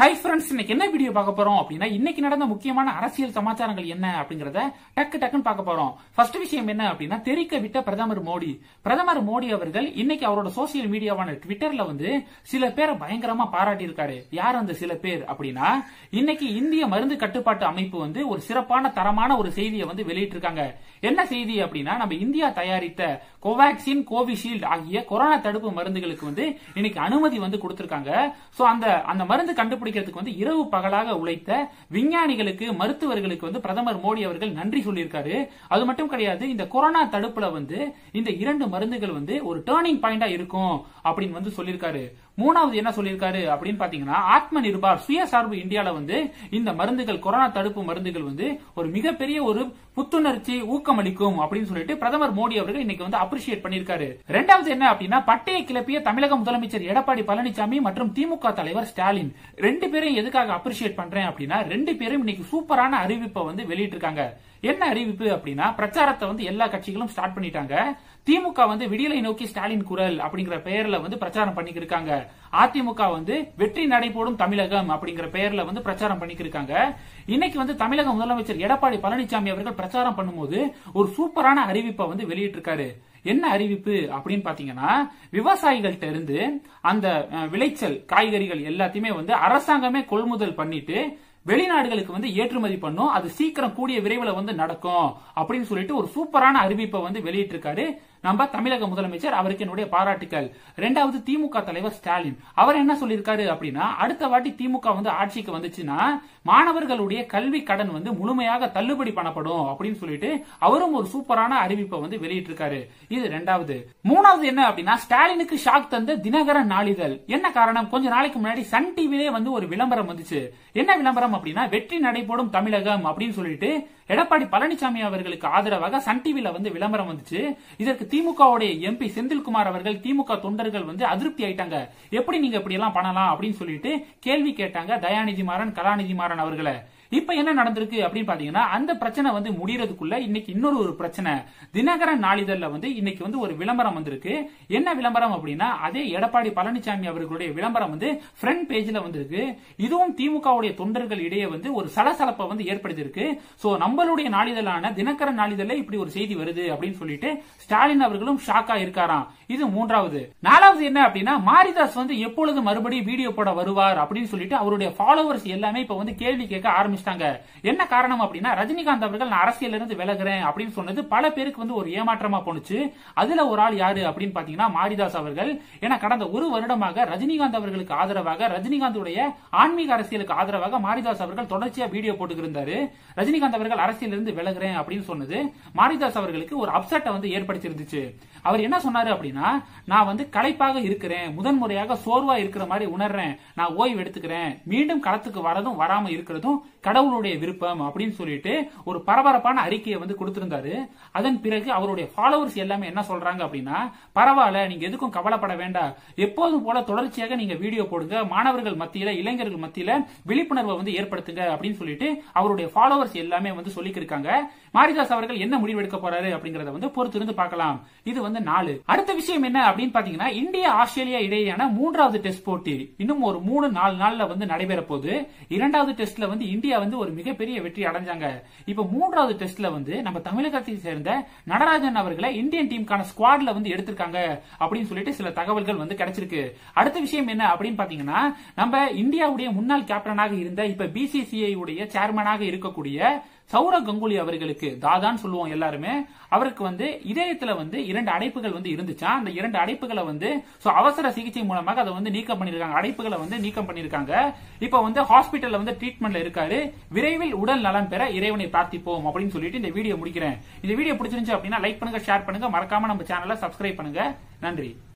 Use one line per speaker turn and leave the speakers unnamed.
hi friends இன்னைக்கு என்ன video பார்க்க போறோம் அப்படின்னா இன்னைக்கு நடந்த முக்கியமான அரசியல் சமாச்சாரங்கள் என்ன அப்படிங்கறத டக்கு டக்குன்னு பார்க்க போறோம் ஃபர்ஸ்ட் விஷயம் என்ன அப்படின்னா தெரிக்க விட்ட பிரதமர் மோடி பிரதமர் மோடி அவர்கள் இன்னைக்கு அவரோட சோசியல் மீடியாவான ட்விட்டர்ல வந்து சில பேரை பயங்கரமா பாராட்டி இருக்காரு யார் அந்த சில பேர் அப்படின்னா இன்னைக்கு இந்திய மருந்து கட்டுப்பாட்டு அமைப்பு வந்து ஒரு சிறப்பான தரமான ஒரு செய்தியை வந்து வெளியிட்டிருக்காங்க என்ன செய்தி அப்படின்னா நம்ம இந்தியா தயாரித்த கோவாக்சின் கோவிஷீல்டு ஆகிய கொரோனா தடுப்பு மருந்துகளுக்கு வந்து இன்னைக்கு அனுமதி வந்து கொடுத்திருக்காங்க சோ அந்த அந்த மருந்து கண்டுபிடிக்கிறதுக்கு வந்து இரவு பகலாக உழைத்த விஞ்ஞானிகளுக்கு மருத்துவர்களுக்கு வந்து பிரதமர் மோடி அவர்கள் நன்றி சொல்லியிருக்காரு அது மட்டும் கிடையாது இந்த கொரோனா தடுப்புல வந்து இந்த இரண்டு மருந்துகள் வந்து ஒரு டேர்னிங் பாயிண்டா இருக்கும் அப்படின்னு வந்து சொல்லியிருக்காரு மூணாவது என்ன சொல்லியிருக்காரு அப்படின்னு பாத்தீங்கன்னா ஆத்ம நிர்பார் சுயசார்பு இந்தியால வந்து இந்த மருந்துகள் கொரோனா தடுப்பு மருந்துகள் வந்து ஒரு மிகப்பெரிய ஒரு புத்துணர்ச்சி ஊக்கமளிக்கும் அப்படின்னு சொல்லிட்டு பிரதமர் மோடி அவர்கள் இன்னைக்கு வந்து அப்ரிஷியேட் பண்ணிருக்காரு ரெண்டாவது என்ன அப்படின்னா பட்டையை கிளப்பிய தமிழக முதலமைச்சர் எடப்பாடி பழனிசாமி மற்றும் திமுக தலைவர் ஸ்டாலின் ரெண்டு பேரையும் எதுக்காக அப்ரிஷியேட் பண்றேன் அப்படின்னா ரெண்டு பேரும் இன்னைக்கு சூப்பரான அறிவிப்பை வந்து வெளியிட்டிருக்காங்க என்ன அறிவிப்பு அப்படின்னா பிரச்சாரத்தை வந்து எல்லா கட்சிகளும் ஸ்டார்ட் பண்ணிட்டாங்க திமுக வந்து விடியலை நோக்கி ஸ்டாலின் குரல் அப்படிங்கிற பெயர்ல வந்து பிரச்சாரம் பண்ணிக்கிட்டு இருக்காங்க அதிமுக வந்து வெற்றி நடைபோடும் தமிழகம் அப்படிங்கிற பெயர்ல வந்து பிரச்சாரம் பண்ணிக்கிட்டு இருக்காங்க இன்னைக்கு வந்து தமிழக முதலமைச்சர் எடப்பாடி பழனிசாமி அவர்கள் பிரச்சாரம் பண்ணும்போது ஒரு சூப்பரான அறிவிப்பை வந்து வெளியிட்டிருக்காரு என்ன அறிவிப்பு அப்படின்னு பாத்தீங்கன்னா விவசாயிகள்ட்ட இருந்து அந்த அஹ், விளைச்சல் காய்கறிகள் எல்லாத்தையுமே வந்து அரசாங்கமே கொள்முதல் பண்ணிட்டு வெளிநாடுகளுக்கு வந்து ஏற்றுமதி பண்ணும் அது சீக்கிரம் கூடிய விரைவில் வந்து நடக்கும் அப்படின்னு சொல்லிட்டு ஒரு சூப்பரான அறிவிப்பை வந்து வெளியிட்டிருக்காரு நம்ம தமிழக முதலமைச்சர் அவருக்கு என்னுடைய பாராட்டுக்கள் ரெண்டாவது திமுக தலைவர் ஸ்டாலின் அவர் என்ன சொல்லியிருக்காரு அப்படின்னா அடுத்த வாட்டி திமுக வந்து ஆட்சிக்கு வந்துச்சுன்னா மாணவர்களுடைய கல்வி கடன் வந்து முழுமையாக தள்ளுபடி பண்ணப்படும் அப்படின்னு சொல்லிட்டு அவரும் ஒரு சூப்பரான அறிவிப்பை வந்து வெளியிட்டிருக்காரு இது ரெண்டாவது மூணாவது என்ன அப்படின்னா ஸ்டாலினுக்கு ஷாக் தந்த தினகரன் நாளிதழ் என்ன காரணம் கொஞ்ச நாளைக்கு முன்னாடி சன் டிவிலே வந்து ஒரு விளம்பரம் வந்துச்சு என்ன விளம்பரம் அப்படின்னா வெற்றி நடைபோடும் தமிழகம் அப்படின்னு சொல்லிட்டு எடப்பாடி பழனிசாமி அவர்களுக்கு ஆதரவாக சன் டிவில வந்து விளம்பரம் வந்துச்சு இதற்கு திமுகவுடைய எம்பி செந்தில்குமார் அவர்கள் திமுக தொண்டர்கள் வந்து அதிருப்தி ஆயிட்டாங்க எப்படி நீங்க இப்படி எல்லாம் பண்ணலாம் அப்படின்னு சொல்லிட்டு கேள்வி கேட்டாங்க தயாநிதி மாறன் கலாநிதி மாறன் அவர்களை இப்ப என்ன நடந்திருக்கு அப்படின்னு பாத்தீங்கன்னா அந்த பிரச்சனை வந்து முடியறதுக்குள்ள இன்னைக்கு இன்னொரு ஒரு பிரச்சனை தினகரன் நாளிதழ்ல வந்து இன்னைக்கு வந்து ஒரு விளம்பரம் வந்திருக்கு என்ன விளம்பரம் அப்படின்னா அதே எடப்பாடி பழனிசாமி அவர்களுடைய விளம்பரம் வந்து ஃப்ரண்ட் பேஜ்ல வந்திருக்கு இதுவும் திமுகவுடைய தொண்டர்கள் இடையே வந்து ஒரு சலசலப்பை வந்து ஏற்படுத்தியிருக்கு சோ நம்மளுடைய நாளிதழான தினகரன் நாளிதழ்ல இப்படி ஒரு செய்தி வருது அப்படின்னு சொல்லிட்டு ஸ்டாலின் அவர்களும் ஷாக்கா இருக்காராம் இது மூன்றாவது நாலாவது என்ன அப்படின்னா மாரிதாஸ் வந்து எப்பொழுது மறுபடியும் வீடியோ போட வருவார் அப்படின்னு சொல்லிட்டு அவருடைய ஃபாலோவர்ஸ் எல்லாமே இப்ப வந்து கேள்வி கேட்க ஆரம்பிச்சிட்டாங்க என்ன காரணம் அப்படின்னா ரஜினிகாந்த் அவர்கள் நான் அரசியல இருந்து விலகுறேன் அப்படின்னு சொன்னது பல பேருக்கு வந்து ஒரு ஏமாற்றமா போனுச்சு அதுல ஒரு ஆள் யாரு அப்படின்னு பாத்தீங்கன்னா மாரிதாஸ் அவர்கள் ஏன்னா கடந்த ஒரு வருடமாக ரஜினிகாந்த் அவர்களுக்கு ஆதரவாக ரஜினிகாந்துடைய ஆன்மீக அரசியலுக்கு ஆதரவாக மாரிதாஸ் அவர்கள் தொடர்ச்சியா வீடியோ போட்டுக்கிருந்தாரு ரஜினிகாந்த் அவர்கள் அரசியல இருந்து விலகுறேன் அப்படின்னு சொன்னது மாரிதாஸ் அவர்களுக்கு ஒரு அப்செட்டை வந்து ஏற்படுத்தியிருந்துச்சு அவர் என்ன சொன்னாரு அப்படின்னா நான் வந்து களைப்பாக இருக்கிறேன் முதன்முறையாக சோர்வா இருக்கிற மாதிரி உணர்றேன் நான் ஓய்வு எடுத்துக்கிறேன் மீண்டும் களத்துக்கு வரதும் வராம இருக்கிறதும் கடவுளுடைய விருப்பம் அப்படின்னு சொல்லிட்டு ஒரு பரபரப்பான அறிக்கையை வந்து கொடுத்திருந்தாரு அதன் பிறகு அவருடைய ஃபாலோவர்ஸ் எல்லாமே என்ன சொல்றாங்க அப்படின்னா பரவாயில்ல நீங்க எதுக்கும் கவலைப்பட வேண்டாம் எப்போதும் போல தொடர்ச்சியாக நீங்க வீடியோ போடுங்க மாணவர்கள் மத்தியில இளைஞர்கள் மத்தியில விழிப்புணர்வை வந்து ஏற்படுத்துங்க அப்படின்னு சொல்லிட்டு அவருடைய ஃபாலோவர்ஸ் எல்லாமே வந்து சொல்லிக்கிருக்காங்க மாரிதாஸ் அவர்கள் என்ன முடிவு எடுக்க போறாரு அப்படிங்கறத வந்து பொறுத்திருந்து பார்க்கலாம் இது வந்து நாலு அடுத்த விஷயம் என்ன அப்படின்னு பாத்தீங்கன்னா இந்தியா ஆஸ்திரேலியா இடையேயான மூன்றாவது டெஸ்ட் போட்டி இன்னும் ஒரு மூணு நாலு நாள்ல வந்து நடைபெற போகுது இரண்டாவது டெஸ்ட்ல வந்து இந்தியா வந்து ஒரு மிகப்பெரிய வெற்றி அடைஞ்சாங்க இப்ப மூன்றாவது டெஸ்ட்ல வந்து நம்ம தமிழகத்தை சேர்ந்த நடராஜன் அவர்களை இந்தியன் டீமுக்கான ஸ்குவாட்ல வந்து எடுத்திருக்காங்க அப்படின்னு சொல்லிட்டு சில தகவல்கள் வந்து கிடைச்சிருக்கு அடுத்த விஷயம் என்ன அப்படின்னு பாத்தீங்கன்னா நம்ம இந்தியாவுடைய முன்னாள் கேப்டனாக இருந்த இப்ப பிசிசிஐ உடைய சேர்மனாக இருக்கக்கூடிய சௌரவ் கங்குலி அவர்களுக்கு தாதான்னு சொல்லுவோம் எல்லாருமே அவருக்கு வந்து இதயத்துல வந்து இரண்டு அடைப்புகள் வந்து இருந்துச்சா அந்த இரண்டு அடைப்புகளை வந்து சோ அவசர சிகிச்சை மூலமாக அதை வந்து நீக்கம் பண்ணிருக்காங்க அடைப்புகளை வந்து நீக்கம் பண்ணிருக்காங்க இப்ப வந்து ஹாஸ்பிட்டல்ல வந்து ட்ரீட்மெண்ட்ல இருக்காரு விரைவில் உடல் நலம் பெற இறைவனை பிரார்த்திப்போம் அப்படின்னு சொல்லிட்டு இந்த வீடியோ முடிக்கிறேன் இந்த வீடியோ பிடிச்சிருந்துச்சு அப்படின்னா லைக் பண்ணுங்க ஷேர் பண்ணுங்க மறக்காம நம்ம சேனலை சப்ஸ்கிரைப் பண்ணுங்க நன்றி